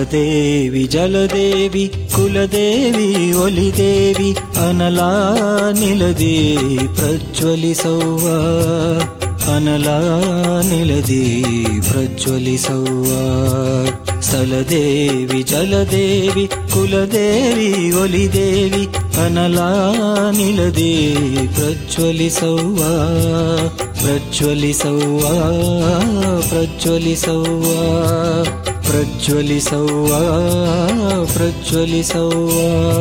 ಸ್ಥಳದೇವಿ ಜಲದೇವಿ ಕುಲದೇವಿ ಒಲಿದೇವಿ ಅನಲ ನಿಲದಿ ಪ್ರಜ್ವಲಿಸೌವ ಅನಲ ನಿಲದಿ ಪ್ರಜ್ವಲಿಸೌವ ಸ್ಥಳದೇವಿ ಜಲದೇವಿ ಕುಲದೇವಿ ಒಲಿದೇವಿ ಅನಲ ನಿಲದಿ ಪ್ರಜ್ವಲಿಸೌವ ಪ್ರಜ್ವಲಿಸೌವ ಪ್ರಜ್ವಲಿಸೌವ ಪ್ರಜ್ವಲಿಸೌವ ಪ್ರಜ್ವಲಿಸೌವ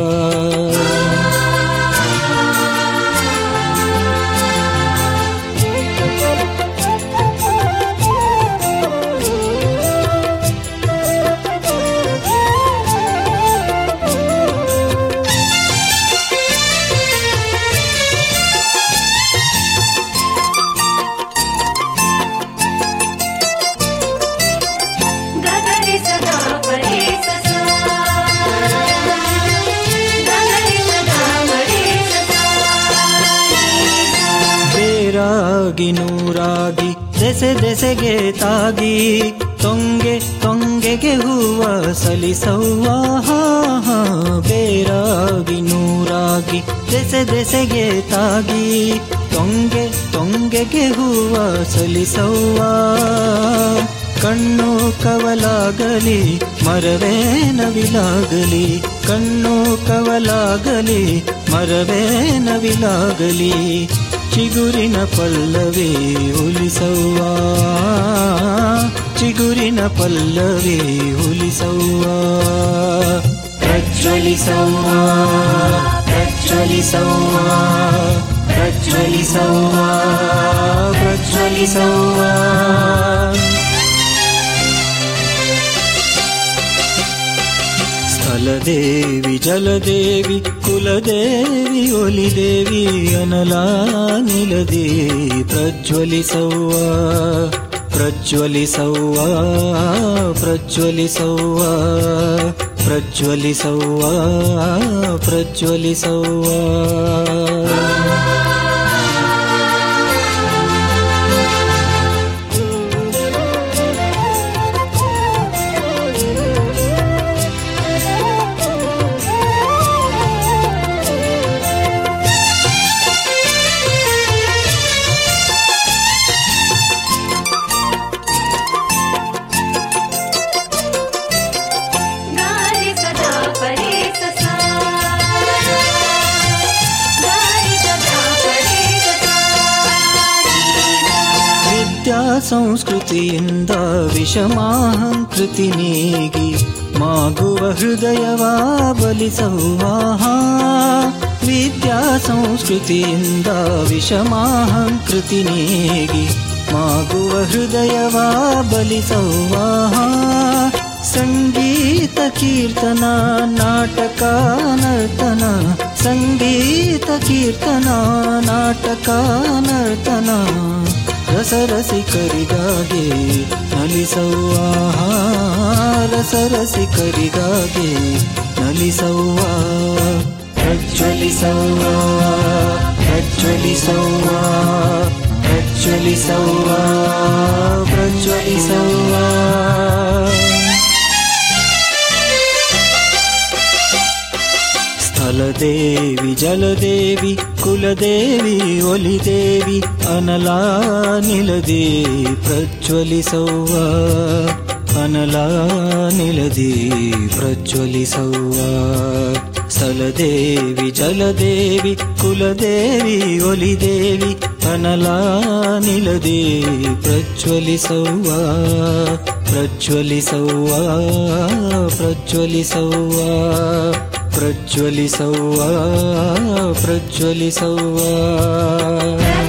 ಗಗರಿ ಸದಾ ಪರೇ ಸಸಾ ಗಗರಿ ಸದಾ ಪರೇ ಸಸಾ ಬೇರಾಗಿ ನೂರಾಗಿ ದೆಸೆ ದೆಸೆಗೆ ತಾಗಿ ತೊಂಗೆ ತೊಂಗೆಗೆ ಹೂವ ಸಲಿಸವ್ವ ಹಾ, ಹಾ. ಬೇರಾಗಿ ನೂರಾಗಿ ದೆಸೆ ದೆಸೆಗೆ ತಾಗಿ ತೊಂಗೆ ತೊಂಗೆಗೆ ಹೂವ ಸಲಿಸವ್ವ ಕಣ್ಣು ಕವಲಾಗಲಿ ಮರವೇ ನವಿಲಾಗಲಿ ಕಣ್ಣು ಕವಲಾಗಲಿ ಮರವೇ ನವಿಲಾಗಲಿ ಚಿಗುರಿನ ಪಲ್ಲವಿ ಉಲಿಸವ್ವ ಚಿಗುರಿನ ಪಲ್ಲವಿ ಉಲಿಸವ್ವ ಪ್ರಜ್ವಲಿಸವ್ವ ಪ್ರಜ್ವಲಿಸವ್ವ ಪ್ರಜ್ವಲಿಸವ್ವ ಪ್ರಜ್ವಲಿಸವ್ವ ಸ್ಥಳದೇವಿ ಜಲದೇವಿ ಕುಲದೇವಿ ಒಲಿದೇವಿ ಅನಲ ನಿಲದಿ ಪ್ರಜ್ವಲಿಸವ್ವ ಪ್ರಜ್ವಲಿಸವ್ವ ಪ್ರಜ್ವಲಿಸವ್ವ ಪ್ರಜ್ವಲಿಸವ್ವ ಪ್ರಜ್ವಲಿಸವ್ವ ಗಾರಿ ಸದಾ ಪರೇ ಸಸಾ ಗಾರಿ ಸದಾ ಪರೇ ಸಸಾ ವಿದ್ಯಾ ಸಂಸ್ಕೃತಿಯಿಂದ ವಿಷಮಾಹಂಕೃತಿ ನೀಗಿ ಮಾಗುವ ಹೃದಯವ ಬಲಿಸವ್ವ ವಿದ್ಯಾ ಸಂಸ್ಕೃತಿಯಿಂದ ವಿಷಮಾಹಂಕೃತಿ ನೀಗಿ ಮಾಗುವ ಹೃದಯವ ಬಲಿಸವ್ವ ಸಂಗೀತ ಕೀರ್ತನ ನಾಟಕ ನರ್ತನ ಸಂಗೀತ ಕೀರ್ತನ ನಾಟಕ ನರ್ತನ ರಸರಸಿಕರಿಗಾಗಿ ನಲಿಸವ್ವ ರಸರಸಿಕರಿಗಾಗಿ ನಲಿಸವ್ವ ಪ್ರಜ್ವಲಿಸವ್ವ ಪ್ರಜ್ವಲಿಸವ್ವ ಪ್ರಜ್ವಲಿಸವ್ವ ಪ್ರಜ್ವಲಿಸವ್ವ ಸ್ಥಳದೇವಿ ಜಲದೇವಿ ಕುಲದೇವಿ ಒಲಿದೇವಿ ಅನಲ ನಿಲದಿ ಪ್ರಜ್ವಲಿಸವ್ವ ಅನಲ ನಿಲದಿ ಪ್ರಜ್ವಲಿಸವ್ವ ಸ್ಥಳದೇವಿ ಜಲದೇವಿ ಕುಲದೇವಿ ಒಲಿದೇವಿ ಅನಲ ನಿಲದಿ ಪ್ರಜ್ವಲಿಸವ್ವ ಪ್ರಜ್ವಲಿಸವ್ವ ಪ್ರಜ್ವಲಿಸವ್ವ ಪ್ರಜ್ವಲಿಸವ್ವ ಪ್ರಜ್ವಲಿಸವ್ವ